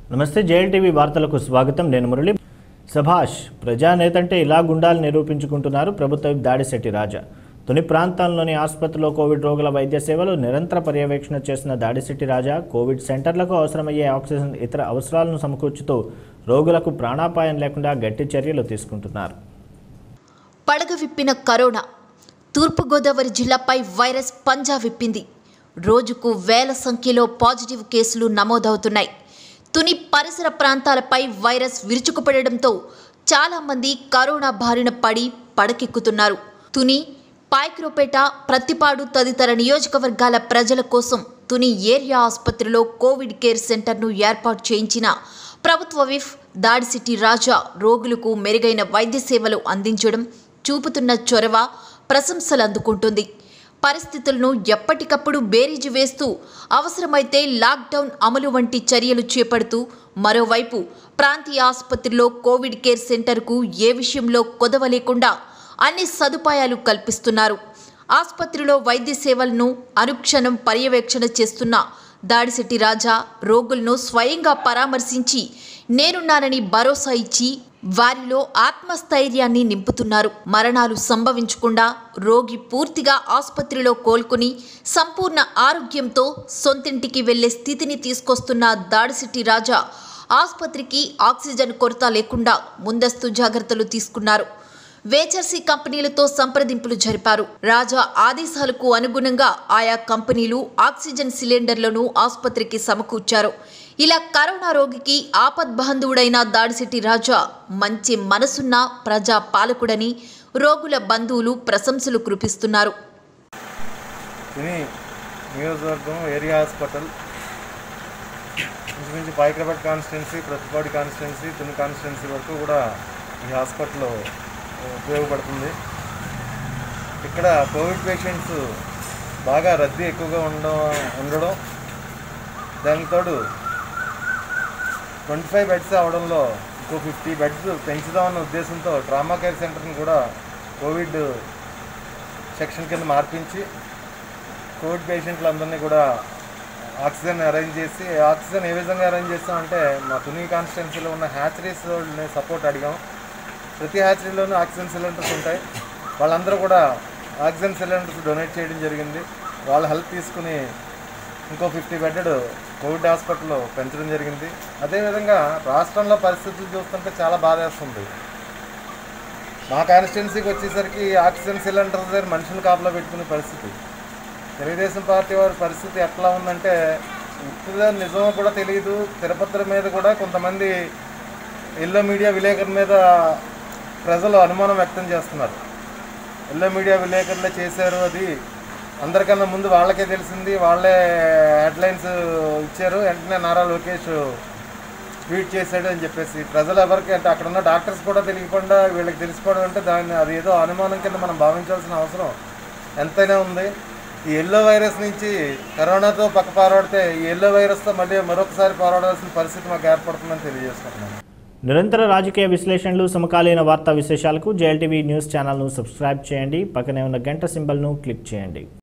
నమస్తే జేఎల్టీవీ వార్తలకు స్వాగతం నేను మురళి సభాష్ ప్రజానేతంటే ఇలా గుండాలు నిరూపించుకుంటున్నారు ప్రభుత్వ దాడిశెట్టి రాజా తుని ప్రాంతాల్లోని ఆసుపత్రిలో కోవిడ్ రోగుల వైద్య సేవలు నిరంతర పర్యవేక్షణ చేసిన దాడిశెట్టి రాజా కోవిడ్ సెంటర్లకు అవసరమయ్యే ఆక్సిజన్ ఇతర అవసరాలను సమకూర్చుతూ రోగులకు ప్రాణాపాయం లేకుండా గట్టి చర్యలు తీసుకుంటున్నారు పడగ విప్పిన కరోనా తూర్పుగోదావరి జిల్లాపై వైరస్ పంజా విప్పింది రోజుకు వేల సంఖ్యలో పాజిటివ్ కేసులు నమోదవుతున్నాయి తుని పరిసర ప్రాంతాలపై వైరస్ విరుచుకుపడడంతో చాలామంది కరోనా బారిన పడి పడకెక్కుతున్నారు తుని పాయక్రోపేట ప్రత్తిపాడు తదితర నియోజకవర్గాల ప్రజల కోసం తుని ఏరియా ఆసుపత్రిలో కోవిడ్ కేర్ సెంటర్ను ఏర్పాటు చేయించిన ప్రభుత్వ విఫ్ దాడిసిట్టి రాజా రోగులకు మెరుగైన వైద్య సేవలు అందించడం చూపుతున్న చొరవ ప్రశంసలు అందుకుంటుంది పరిస్థితులను ఎప్పటికప్పుడు బేరీజు వేస్తూ అవసరమైతే లాక్డౌన్ అమలు వంటి చర్యలు చేపడుతూ మరోవైపు ప్రాంతీయ ఆసుపత్రిలో కోవిడ్ కేర్ సెంటర్కు ఏ విషయంలో కొదవ లేకుండా అన్ని సదుపాయాలు కల్పిస్తున్నారు ఆసుపత్రిలో వైద్య సేవలను అనుక్షణం పర్యవేక్షణ చేస్తున్న దాడిశెట్టి రాజా రోగులను స్వయంగా పరామర్శించి నేనున్నానని భరోసా ఇచ్చి వారిలో ఆత్మస్థైర్యాన్ని నింపుతున్నారు మరణాలు సంభవించకుండా రోగి పూర్తిగా ఆసుపత్రిలో కోలుకుని సంపూర్ణ ఆరోగ్యంతో సొంతింటికి వెళ్లే స్థితిని తీసుకొస్తున్న దాడిశెట్టి రాజా ఆసుపత్రికి ఆక్సిజన్ కొరత లేకుండా ముందస్తు జాగ్రత్తలు తీసుకున్నారు వేచర్సీ కంపెనీలతో సంప్రదింపులు జరిపారు రాజా ఆదేశాలకు అనుగుణంగా ఆయా కంపెనీలు ఆక్సిజన్ సిలిండర్లను ఆసుపత్రికి సమకూర్చారు ఇలా కరోనా రోగికి ఆపద్బాంధవుడైన దాడిశెట్టి రాజా మంచి మనసున్న ప్రజా పాలకుడని రోగుల బంధువులు ప్రశంసలు కురిపిస్తున్నారు తుని నియోజకవర్గం ఏరియా హాస్పిటల్ ఇంచుమించు Payakaraopeta constituency Prathipadu constituency Tuni constituency వరకు కూడా ఈ హాస్పిటల్ ఉపయోగపడుతుంది ఇక్కడ కోవిడ్ పేషెంట్స్ బాగా రద్దీ ఎక్కువగా ఉండడం ఉండడం దానికి తోడు ట్వంటీ ఫైవ్ బెడ్స్ అవడంలో ఇంకో ఫిఫ్టీ బెడ్స్ పెంచుదామన్న ఉద్దేశంతో ట్రామా కేర్ సెంటర్ని కూడా కోవిడ్ సెక్షన్ కింద మార్పించి కోవిడ్ పేషెంట్లందరినీ కూడా ఆక్సిజన్ అరేంజ్ చేసి ఆక్సిజన్ ఏ విధంగా అరేంజ్ చేస్తామంటే మా తుని కాన్స్టిట్యున్సీలో ఉన్న హ్యాచరీస్ వాళ్ళని సపోర్ట్ అడిగాం ప్రతి హ్యాచరీలోనూ ఆక్సిజన్ సిలిండర్స్ ఉంటాయి వాళ్ళందరూ కూడా ఆక్సిజన్ సిలిండర్స్ డొనేట్ చేయడం జరిగింది వాళ్ళ హెల్ప్ తీసుకుని ఇంకో ఫిఫ్టీ బెడ్డెడ్ కోవిడ్ హాస్పిటల్ పెంచడం జరిగింది అదేవిధంగా రాష్ట్రంలో పరిస్థితులు చూస్తుంటే చాలా బాధేస్తుంది మా కాన్స్టిట్యున్సీకి వచ్చేసరికి ఆక్సిజన్ సిలిండర్ దగ్గర మనుషులు కాపలా పెట్టుకునే పరిస్థితి తెలుగుదేశం పార్టీ వారి పరిస్థితి ఎట్లా ఉందంటే ఉత్తుగా నిజమో కూడా తెలియదు తిరుపతి మీద కూడా కొంతమంది ఎల్లో మీడియా విలేకరుల మీద ప్రజలు అనుమానం వ్యక్తం చేస్తున్నారు ఎల్లో మీడియా విలేకరులే చేశారు అది అందరికన్నా ముందు వాళ్ళకే తెలిసింది వాళ్ళే హెడ్లైన్స్ ఇచ్చారు వెంటనే నారా లోకేష్ ట్వీట్ చేశాడు అని చెప్పేసి ప్రజలు ఎవరికి అంటే అక్కడ ఉన్న డాక్టర్స్ కూడా తెలియకుండా వీళ్ళకి తెలిసిపోవడం అంటే దాన్ని అది ఏదో అనుమానం కింద మనం భావించాల్సిన అవసరం ఎంతైనా ఉంది ఈ ఎల్లో వైరస్ నుంచి కరోనాతో పక్క పోరాడితే ఈ ఎల్లో వైరస్తో మళ్ళీ మరొకసారి పోరాడాల్సిన పరిస్థితి మాకు ఏర్పడుతుందని తెలియజేస్తున్నాను నిరంతర రాజకీయ విశ్లేషణలు సమకాలీన వార్తా విశేషాలకు జేఎల్టీవీ న్యూస్ ఛానల్ను సబ్స్క్రైబ్ చేయండి పక్కనే ఉన్న గంట సింబల్ను క్లిక్ చేయండి